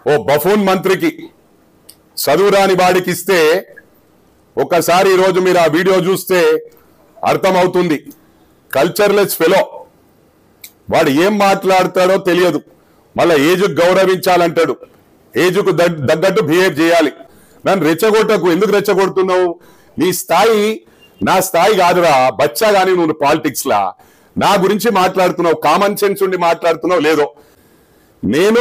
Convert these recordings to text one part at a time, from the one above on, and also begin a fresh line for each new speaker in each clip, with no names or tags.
ఓ buffoon మంత్రికి చదువురాని వాడికి ఇస్తే ఒకసారి ఈరోజు మీరు ఆ వీడియో చూస్తే అర్థమవుతుంది కల్చర్లెస్ ఫెలో వాడు ఏం మాట్లాడతాడో తెలియదు మళ్ళా ఏజ్ గౌరవించాలంటాడు ఏజ్కు తగ్గట్టు బిహేవ్ చేయాలి నన్ను రెచ్చగొట్టకు ఎందుకు రెచ్చగొడుతున్నావు నీ స్థాయి నా స్థాయి కాదురా బచ్చా గాని నువ్వు పాలిటిక్స్ లా నా గురించి మాట్లాడుతున్నావు కామన్ సెన్స్ ఉండి మాట్లాడుతున్నావు లేదో నేను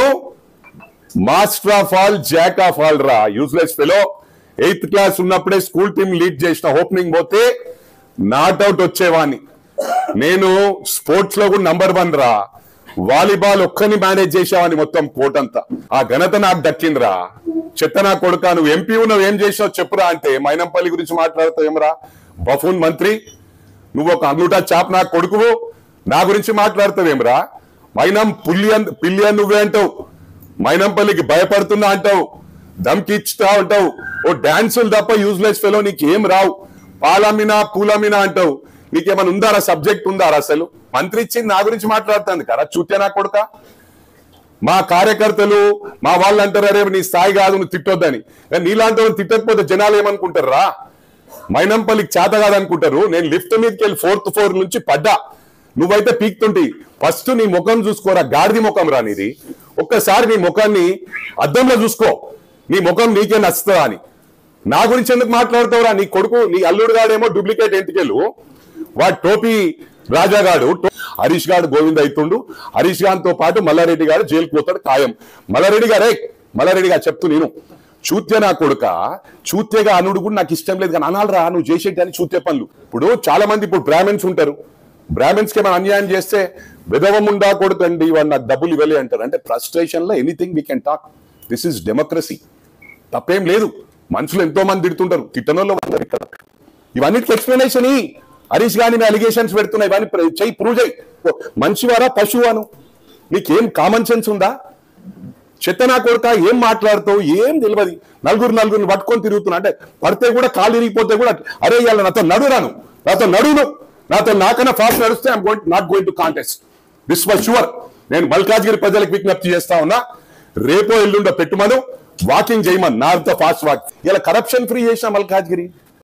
master of all jack of all రా యూజ్లెస్ ఫెలో ఎయిత్ క్లాస్ ఉన్నప్పుడే స్కూల్ టీమ్ లీడ్ చేసిన ఓపెనింగ్ పోతే నాట్ అవుట్ వచ్చేవాడిని నేను స్పోర్ట్స్ లో కూడా నంబర్ వన్ రా వాలీబాల్ ఒక్కని మేనేజ్ చేసావని మొత్తం కోట్ అంతా ఆ ఘనత నాకు దక్కిందిరా చెత్త నా కొడుక నువ్వు ఎంపీ నువ్వు ఏం చేసావు చెప్పురా అంటే మైనంపల్లి గురించి మాట్లాడతావు ఏమరా బఫూన్ మంత్రి నువ్వు ఒక అంగుటా చాప్ నా కొడుకువు నా గురించి మాట్లాడతావేమిరా మైనం పుల్లియన్ పిల్లియన్ నువ్వే అంటావు మైనంపల్లికి భయపడుతున్నా అంటావు దమ్కిచ్చుతా అంటావు ఓ డాన్సులు తప్ప యూజ్లెస్ ఫెలో నీకేం రావు పాలమ్మినా పూలమ్మినా అంటావు నీకేమైనా ఉందారా సబ్జెక్ట్ ఉందారా అసలు మంత్రి ఇచ్చింది నా గురించి మాట్లాడుతుంది కదా చూతే నా కొడుక మా కార్యకర్తలు మా వాళ్ళు అంటారు అరే నీ స్థాయి కాదు నువ్వు తిట్టొద్దని కానీ నీలాంటి వాళ్ళని తిట్టకపోతే జనాలు ఏమనుకుంటారా మైనంపల్లికి చేత కాదనుకుంటారు నేను లిఫ్ట్ మీదకి వెళ్ళి ఫోర్త్ ఫ్లోర్ నుంచి పడ్డా నువ్వైతే పీక్తుంటి ఫస్ట్ నీ ముఖం చూసుకోరా గాడిది ముఖం రా నీది ఒక్కసారి నీ ముఖాన్ని అద్దంలో చూసుకో నీ ముఖం నీకే నచ్చుతుందా అని నా గురించి ఎందుకు మాట్లాడుతావురా నీ కొడుకు నీ అల్లుడు గాడేమో డూప్లికేట్ ఎంటికెళ్ళు వాడు టోపీ రాజాగాడు టో- హరీష్ గాడు గోవింద్ అవుతుండు హరీష్ గాన్ తో పాటు మల్లారెడ్డి గారు జైలుకు పోతాడు ఖాయం మల్లారెడ్డి గారే మల్లారెడ్డి గారు చెప్తూ నేను చూత్య నా కొడుక చూత్యగా అనుడు కూడా నాకు ఇష్టం లేదు కానీ అనాలరా నువ్వు చేసేటి అని చూత్య పనులు ఇప్పుడు చాలా మంది ఇప్పుడు బ్రాహ్మణ్స్ ఉంటారు బ్రాహ్మణ్స్ కి మనం అన్యాయం చేస్తే విధవముండా కొడుకండి వాడు నాకు డబ్బులు ఇవ్వలే అంటారు అంటే ఫ్రస్ట్రేషన్ లో anything we can talk this is democracy తప్పేం లేదు మనుషులు ఎంతో మంది తిడుతుంటారు తిట్టనోళ్ళు ఉన్నారు ఇక్కడ ఇవన్నిటికి ఎక్స్ప్లెనేషన్ హరీష్ గాని అలిగేషన్స్ పెడుతున్నాయి ఇవన్నీ ప్ర- చెయ్యి ప్రూవ్ చేయి ఓ, మనిషివారా పశువాను నీకేం కామన్ సెన్స్ ఉందా చెత్త నా కొడుక ఏం మాట్లాడుతావు ఏం తెలియదు నలుగురు నలుగురిని పట్టుకొని తిరుగుతున్నా అంటే పడితే కూడా కాలు ఇరిగిపోతే కూడా అరే ఇవాళ నాతో నడురాను నాతో నడును నాతో నాకన్నా ఫాస్ట్ నడిస్తే I'm going not going to contest this was sure నేను మల్కాజ్గిరి ప్రజలకు విజ్ఞప్తి చేస్తా ఉన్నా రేపో ఎల్లుండో పెట్టుమను వాకింగ్ చేయమని నాతో ఫాస్ట్ వాక్ ఇలా కరప్షన్ ఫ్రీ చేసిన మల్కాజ్గిరి